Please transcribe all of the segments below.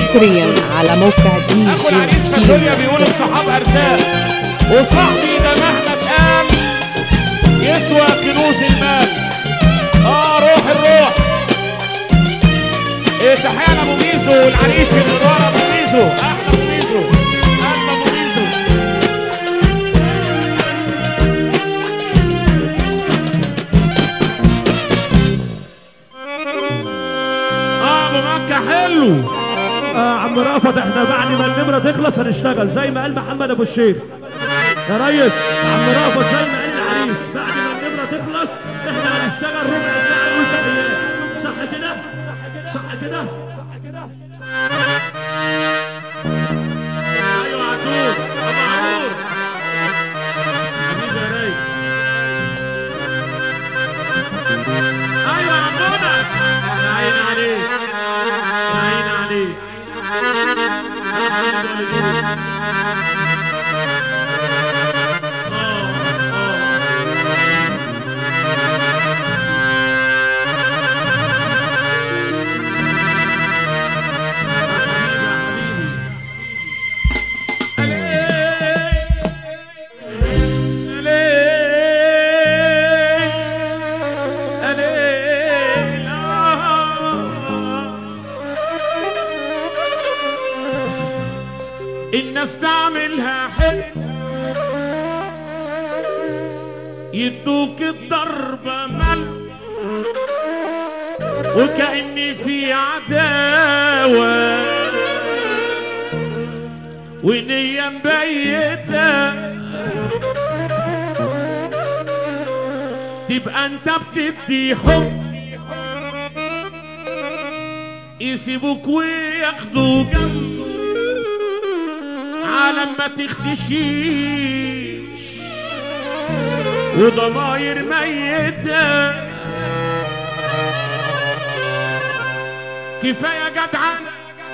حصريا على موقع دي اخو جي العريس فاصوليا بيقول الصحاب ارزاق وصاحبي ده مهما اتقال يسوى كنوز المال اه روح الروح إيه تحية لابو ميزو والعريس الاداره ابو ميزو احلى ابو ميزو احلى ابو ميزو اه ابو مكه حلو آه عم رأفت احنا بعد ما النمرة تخلص هنشتغل زي ما قال محمد ابو الشيخ يا ريس عم رأفت زي ما قال العريس بعد ما النمرة تخلص احنا هنشتغل ربع ساعة نقول تحيات صح كده؟ صح كده؟ ايوه عدول ابو عدول حبيبي يا ريس ايوه يا عمونا يا عيني عليك يا عيني عليك آه، آه. الناس تعملها حلو يدوك الضربة مل وكأني في عداوة ونية مبيتة تبقى انت بتدي حب يسيبوك وياخدوا جنب عالم ما تختشيش وضماير ميتة كفاية جدعنة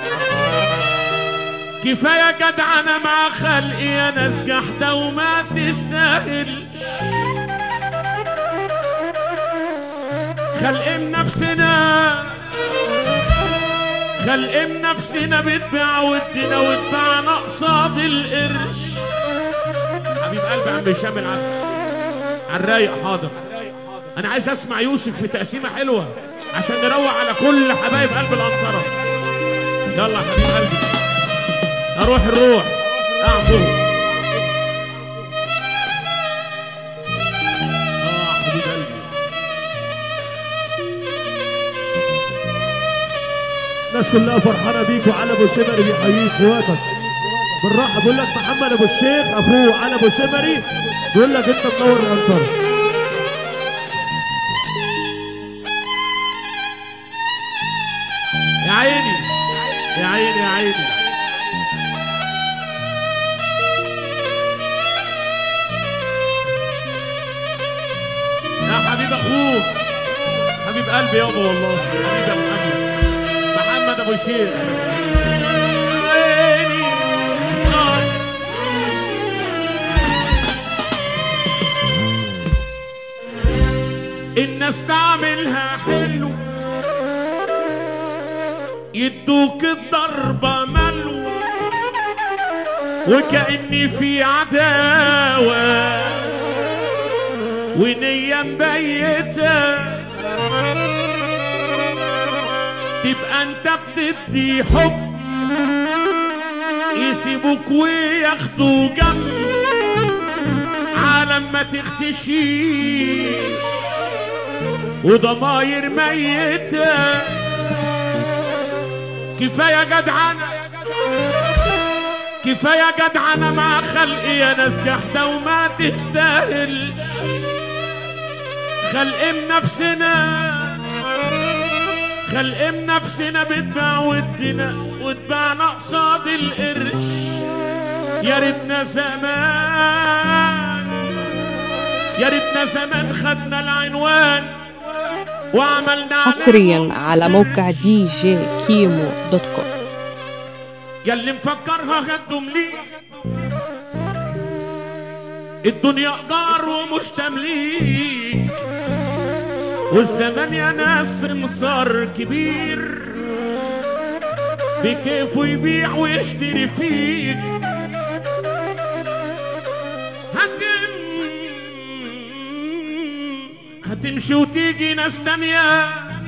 كفاية جدعنة مع خلقي يا ناس جحدة وما تستاهلش خلق نفسنا خلق نفسنا بتبيع ودنا وتباعنا قصاد القرش حبيب قلبي عم هشام العبد على الرايق حاضر انا عايز اسمع يوسف في تقسيمه حلوه عشان نروق على كل حبايب قلب الانصره يلا يا حبيب قلبي اروح الروح اعبد اه حبيب قلبي الناس كلها فرحانة بيك وعلى ابو سمري بيحييك اخواتك بالراحة بيقول لك محمد ابو الشيخ اخوه على ابو سمري بيقول لك انت منور الانصار يا عيني يا عيني يا عيني يا حبيب اخوك حبيب قلبي يابا والله حبيب ابو حبيب محمد ابو شيخ يا عيني آه. الناس تعملها حلو يدوك الضربة ملو وكأني في عداوة ونية مبيتة تبقى انت بتدي حب يسيبوك وياخدوا جنب عالم ما تختشيش وضماير ميته كفايه جدعنه كفايه جدعنه مع خلقي يا ناس جحده وما تستاهلش خلق نفسنا خلق نفسنا بتباع ودنا وتباعنا قصاد القرش يا ريتنا زمان يا ريتنا زمان خدنا العنوان وعملنا حصريا علامة على موقع دي جي كيمو دوت كوم ياللي مفكرها هدم ليه الدنيا قدار ومش تمليك والزمان يا ناس مصار كبير بكيفه يبيع ويشتري فيك هتم هتمشي وتيجي ناس تانية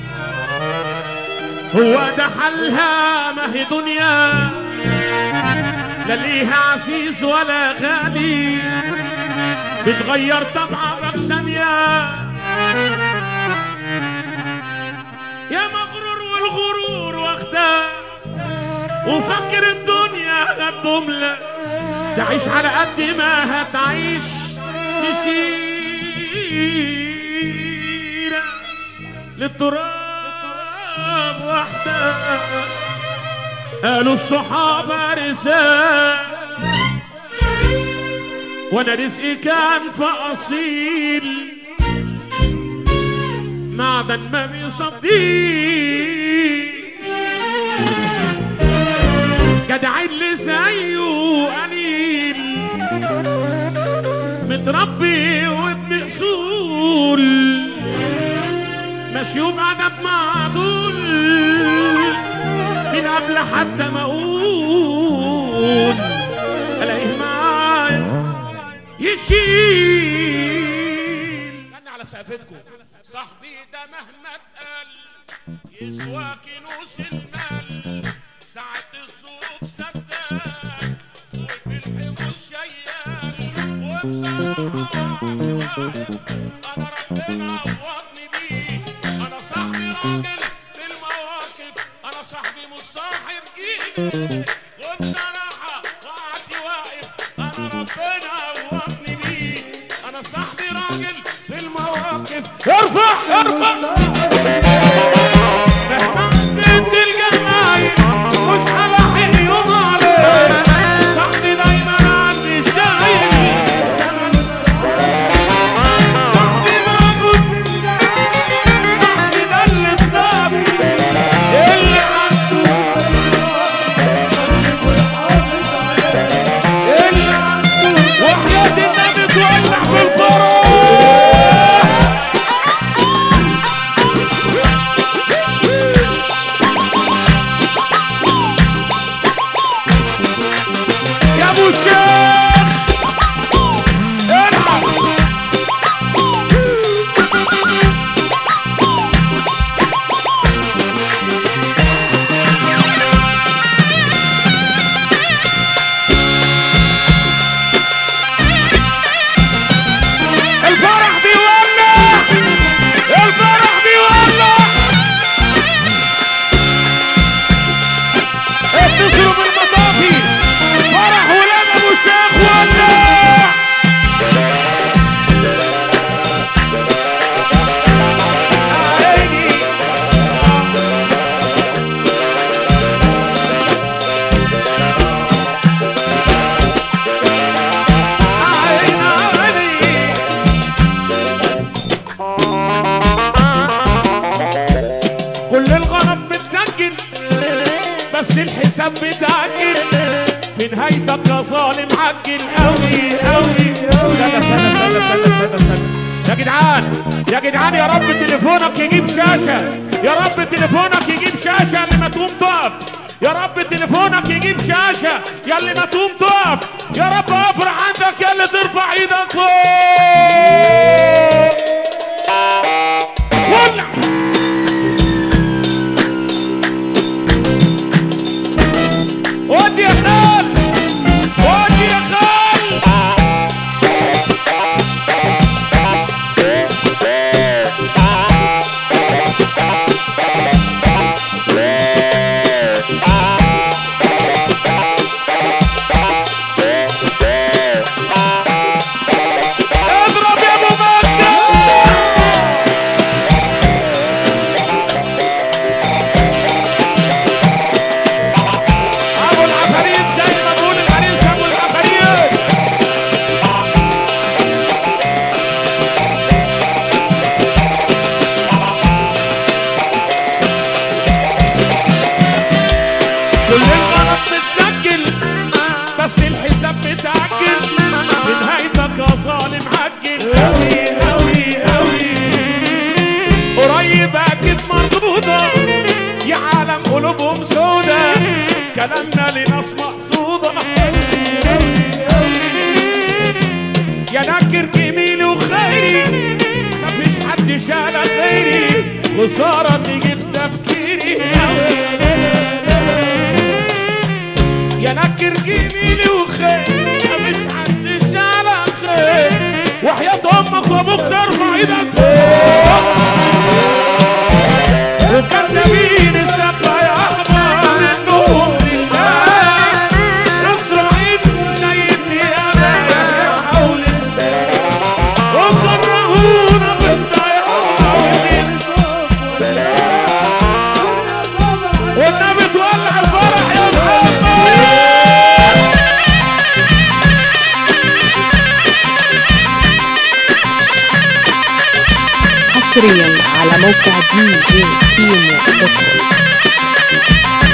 هو ده حلها ما هي دنيا لا ليها عزيز ولا غالي بتغير طبعها في ثانية يا مغرور والغرور واخداه وفكر الدنيا هتقوم لك تعيش على قد ما هتعيش مسيرة للتراب وحدة قالوا الصحابة رزاق وانا رزقي كان في اصيل معدن ما بيصديش جدع اللي زيه قليل متربي وابن اصول ماشي وبأدب معدول من قبل حتى ما اقول الاقيه معايا يشيل استنى على سقفتكم صاحبي ده مهما اتقال يسوى كنوس المال ساعة الظروف سداد وفي الحمول شيال وبصراحة أنا ربنا عوضني بيه أنا صاحبي راجل في المواقف أنا صاحبي مش صاحب جيل وبصراحة وقعدي واقف أنا ربنا عوضني بيه أنا صاحبي راجل في المواقف ارفع ارفع بنت الجمايل مش هلاحق يوم عليك صاحبي دايما عندي شايل صاحبي موجود صاحبي ده اللي بنام اللي عنده اللي عنده وحياة النبي تولع في الفرح يا ابو الشيخ العب الفرح بيولع الفرح بيولع اتصلوا بالمطافي فرح ولاد ابو الشيخ ولع عيني عين عيني كل الغرض متسجل بس الحساب متأجل في نهايتك يا ظالم عجل قوي قوي استنى استنى استنى استنى استنى استنى يا جدعان يا جدعان يا رب تليفونك يجيب شاشة يا رب تليفونك يجيب شاشة اللي ما تقوم تقف يا رب تليفونك يجيب شاشة يا اللي ما تقوم تقف يا رب افرح عندك يا اللي ترفع ايدك فوق ولع ودي يا خال ودي يا خال اضرب يا ابو مجد قلوبهم سودا كلامنا لناس مقصودة يا نكر جميل وخيري مفيش حد شال غيري خسارة تيجي في تفكيري يا نكر جميل وخيري مفيش حد شال خيري وحياة امك وابوك ترفع ايدك وكذابين السبع يا احمر منهم لله اسرائيل سيدني انا يا حول الله وكرهونا بالضياع والنبي تولع الفرح يا محمد حصريا على موقع دي جي كيمو دوت كوم